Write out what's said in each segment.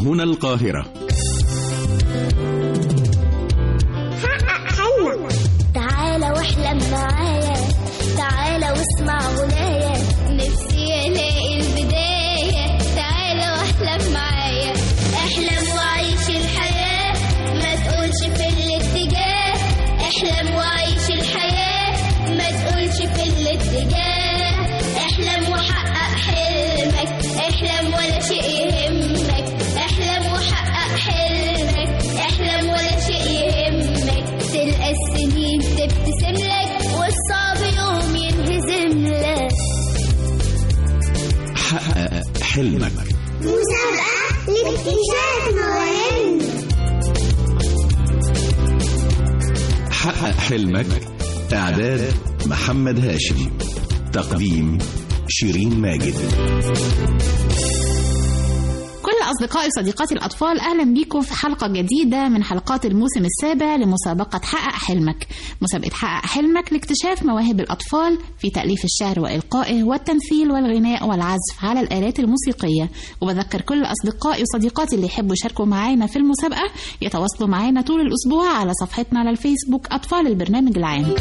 هنا القاهرة حقق حلمك تعالى واحلم معايا تعالى واسمع غنايا نفسي الاقي البداية تعالى واحلم معايا احلم وعيش الحياة ما تقولش في الاتجاه احلم وعيش الحياة ما تقولش في الاتجاه احلم وحقق حلمك احلم ولا شيء يهمك احلم وحقق حلمك احلم ولا شيء يهمك تلقى السنين تبتسم لك والصعب يوم ينهزم لك حقق حلمك مسابقة لاكتشاف مواهبنا حقق حلمك إعداد محمد هاشم تقديم شيرين ماجد كل أصدقائي وصديقاتي الأطفال أهلا بيكم في حلقة جديدة من حلقات الموسم السابع لمسابقة حقق حلمك مسابقة حقق حلمك لاكتشاف مواهب الأطفال في تأليف الشعر وإلقائه والتمثيل والغناء والعزف على الآلات الموسيقية وبذكر كل أصدقائي وصديقاتي اللي يحبوا يشاركوا معانا في المسابقة يتواصلوا معانا طول الأسبوع على صفحتنا على الفيسبوك أطفال البرنامج العام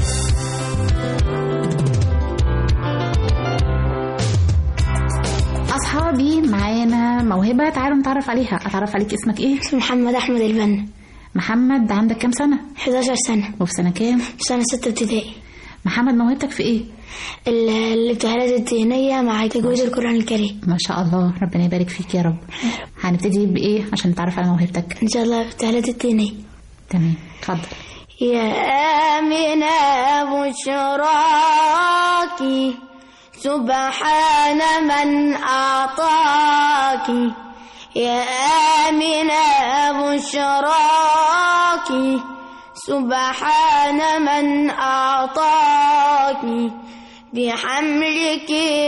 أصحابي معانا موهبة تعالوا نتعرف عليها أتعرف عليك اسمك إيه؟ محمد أحمد البنا محمد عندك كام سنة؟ 11 سنة وفي سنة كام؟ سنة ستة ابتدائي محمد موهبتك في إيه؟ ال- الابتهالات الدينية مع تجويد القرآن الكريم ما شاء الله ربنا يبارك فيك يا رب هنبتدي بإيه عشان نتعرف على موهبتك إن شاء الله الابتهالات الدينية تمام اتفضل يا آمنة بشراكي سبحان من أعطاك يا آمنة بشراكي سبحان من أعطاك بحملك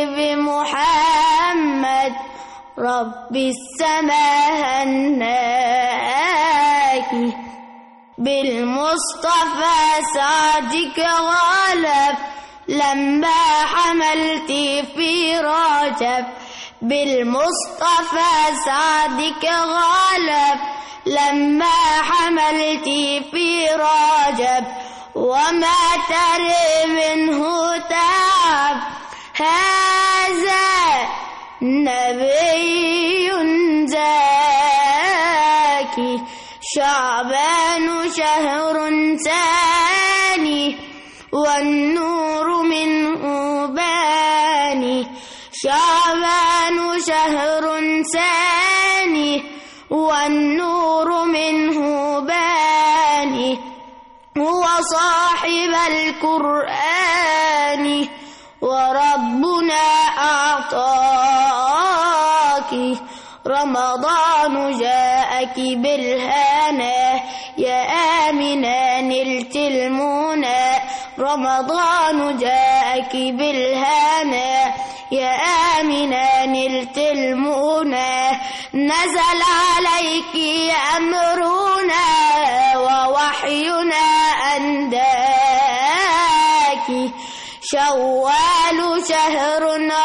بمحمد رب السماء هناكي بالمصطفى سعدك غلب لما حملت في رجب بالمصطفى سعدك غلب لما حملت في رجب وما تري منه تعب هذا نبي زاكي شعبان شهر ثاني والنور منه باني شعبان شهر ثاني والنور منه باني هو صاحب القرآن وربنا أعطاك رمضان جاءك بالهنا يا آمنة نلت المنى رمضان جاءك بالهنا يا آمنة نلت المنى نزل عليك أمرنا ووحينا أنداك شوال شهر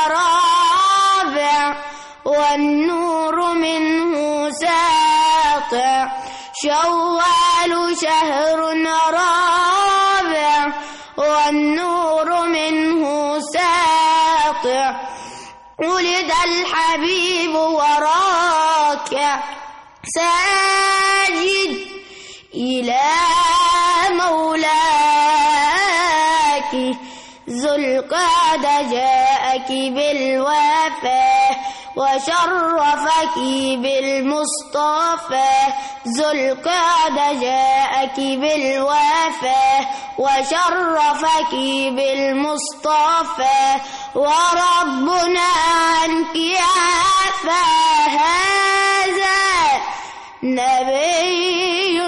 رابع والنور منه ساطع شوال شهر رابع والنور منه ساطع ولد الحبيب وراكع ساجد إلى مولاك ذو القعدة جاءك بالوفاة وشرفك بالمصطفى ذو القعدة جاءك بالوفاة وشرفك بالمصطفى وربنا عنك عفا هذا نبي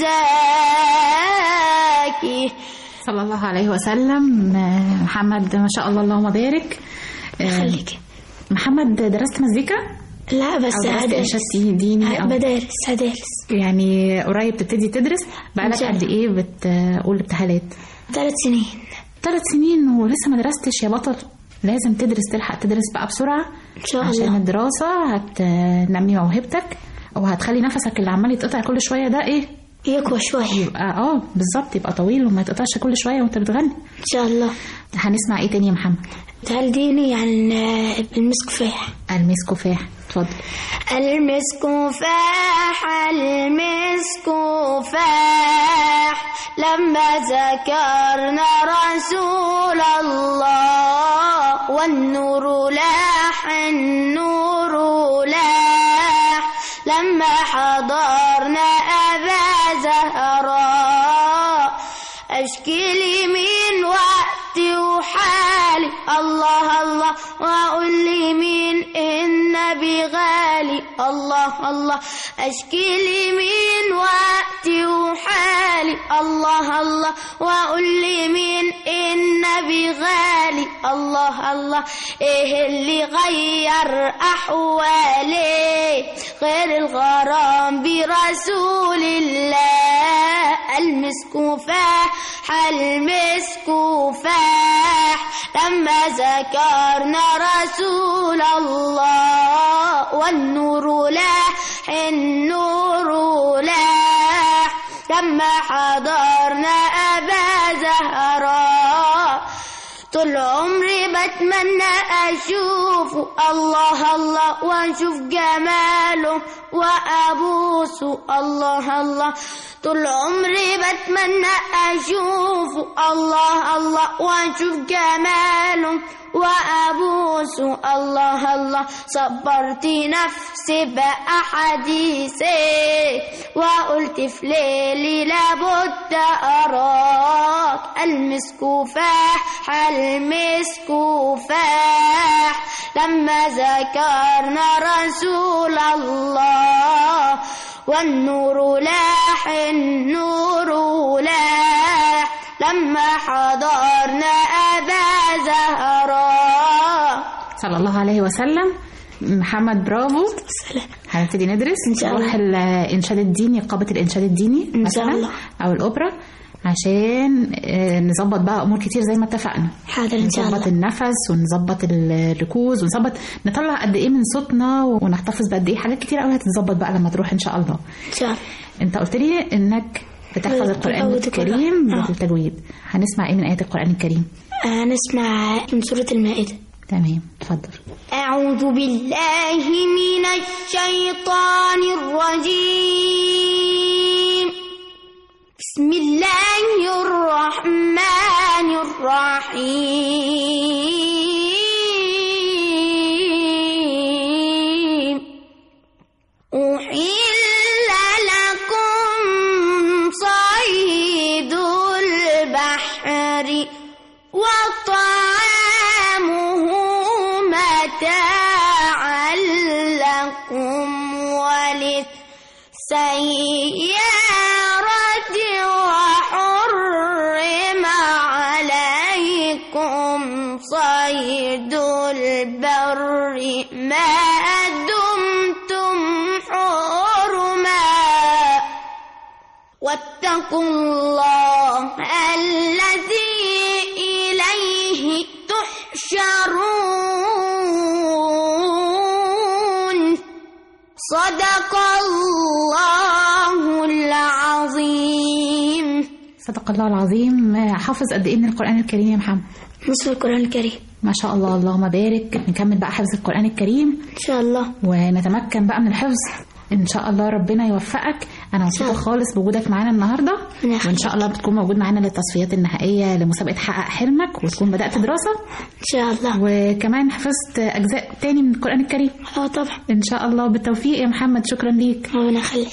زاكي صلى الله عليه وسلم آه، محمد ما شاء الله اللهم بارك آه، خليك محمد درست مزيكا لا بس أو درست هدرس إنشاد ديني أو بدرس هدرس يعني قريب تبتدي تدرس بقالك إن شاء قد إيه بتقول ابتهالات ثلاث سنين ثلاث سنين ولسه ما درستش يا بطل لازم تدرس تلحق تدرس بقى بسرعة إن شاء عشان الله الدراسة هتنمي موهبتك وهتخلي نفسك اللي عمال يتقطع كل شويه ده ايه يقوى شوية يبقى اه بالظبط يبقى طويل وما يتقطعش كل شويه وانت بتغني إن شاء الله هنسمع ايه تاني يا محمد تهديني عن آه، المسك فاح المسك فاح اتفضل المسك فاح المسك فاح لما ذكرنا رسول الله والنور لاح النور لاح لما حضرنا أبا زهراء أشكي لي من وقتي وحالي الله الله وأقول لي من النبي غالي الله الله أشكي لي من وقتي وحالي الله الله وأقول لي من النبي غالي الله الله إيه اللي غير أحوالي غير الغرام برسول الله المسك فاح المسك فاح لما ذكرنا رسول الله والنور لاح النور لاح لما حضرنا أبا زهراء طول عمري بتمنى أشوفه الله الله وأشوف جماله وأبوسه الله الله طول عمري بتمنى أشوفه الله الله وأشوف جماله وأبوسه الله الله صبرت نفسي بقى حديثي وقلت في ليلي لابد أراك المسك فاح المسك فاح لما ذكرنا رسول الله والنور لاح النور لاح لما حضرنا أبا زهراء صلى الله عليه وسلم محمد برافو سلام هنبتدي ندرس إن شاء نروح الإنشاد الديني قابة الإنشاد الديني إن شاء مثلا الله. أو الأوبرا عشان آه، نظبط بقى أمور كتير زي ما اتفقنا حاضر إن شاء نظبط الله النفس ونظبط الركوز ونظبط نطلع قد ايه من صوتنا ونحتفظ بقد ايه حاجات كتير قوي هتتظبط بقى لما تروح ان شاء الله إن شاء الله انت قلت لي انك بتحفظ القران بالتجويد الكريم كله. آه. بالتجويد هنسمع ايه من ايات القران الكريم هنسمع من سورة المائدة تمام اتفضل أعوذ بالله من الشيطان الرجيم بسم الله الرحمن الرحيم أحل لكم صيد البحر وطعامه متاعا لكم وللسيارة وحرم عليكم صيد البر ما دمتم حرما واتقوا الله الذي إليه تحشرون صدق الله العظيم صدق الله العظيم حافظ قد ايه من القران الكريم يا محمد نصف القرآن الكريم ما شاء الله اللهم بارك نكمل بقى حفظ القران الكريم إن شاء الله ونتمكن بقى من الحفظ ان شاء الله ربنا يوفقك انا مبسوطه الله. خالص بوجودك معانا النهارده ربنا يخليك. وان شاء الله بتكون موجود معانا للتصفيات النهائيه لمسابقه حقق حلمك وتكون بدات دراسه إن شاء الله وكمان حفظت اجزاء تاني من القران الكريم اه طبعا ان شاء الله بالتوفيق يا محمد شكرا ليك ربنا يخليك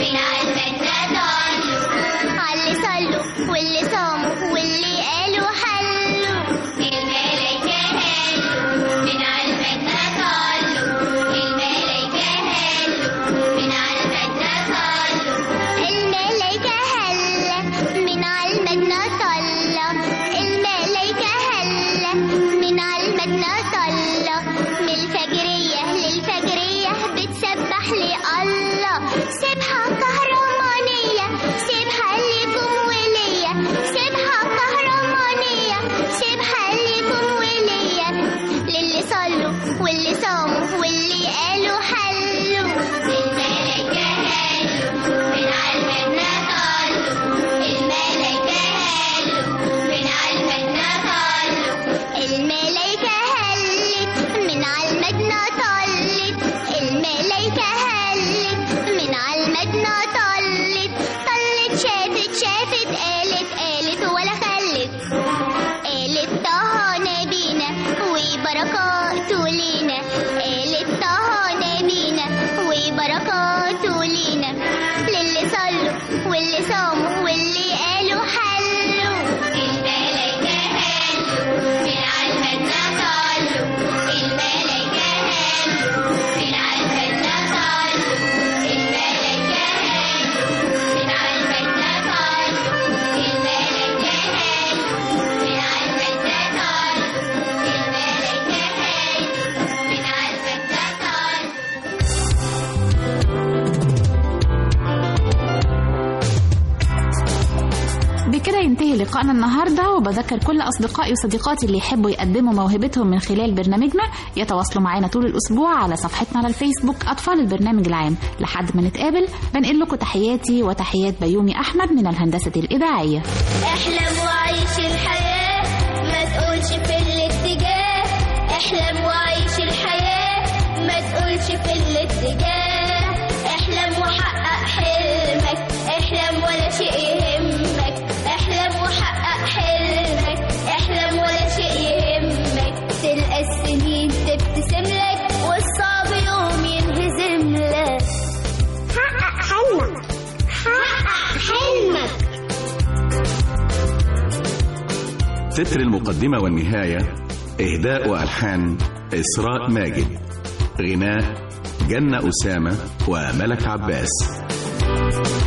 من على المجنة طلوا على اللي صلوا واللي صاموا واللي قالوا حلوا الملايكة هلوا من على المجنة طلوا الملايكة هلوا من على المجنة طلوا الملايكة هلا من على المجنة طلة الملايكة هلا من على المجنة طلة من الفجرية للفجرية بتسبح لي الله سبحة كهرمانية سبحة ليكم وليا سبحة كهرمانية سبحة ليكم وليا للي صلوا واللي صاموا واللي قالوا حلوا الملايكة هلوا من على المجنة طلوا الملايكة هلوا من على المجنة طلوا الملايكة هلت من على المجنة طلت الملايكة هلت من على المجنة طلت طلت شافت شافت قالت قالت ولا خلت قالت طه نبينا وبركاته لينا قالت طه نبينا وبركاته لينا للي صلوا واللي صاموا واللي قالوا حلوا الملايكة هلوا من على المجنة طلوا الملايكة هلوا من على المجنة طلوا الملايكة هلوا من على المجنة طلوا الملايكة هلوا من على المجنة طلوا الملايكة هلوا من على المجنة طلوا بكده ينتهي لقائنا النهارده وبذكر كل اصدقائي وصديقاتي اللي يحبوا يقدموا موهبتهم من خلال برنامجنا يتواصلوا معانا طول الاسبوع على صفحتنا على الفيسبوك اطفال البرنامج العام لحد ما نتقابل بنقل لكم تحياتي وتحيات بيومي احمد من الهندسه الاذاعيه احلم وعيش الحياة ما تقولش في الاتجاه احلم وعيش الحياة ما تقولش في الاتجاه احلم وحقق حلمك احلم ولا شيء يهمك احلم وحقق حلمك احلم ولا شيء يهمك تلقى السنين تبتسم لك والصعب يوم ينهزم لك حقق حلمك حقق حلمك تتر المقدمة والنهاية إهداء وألحان إسراء ماجد غناء جنة أسامة وملك عباس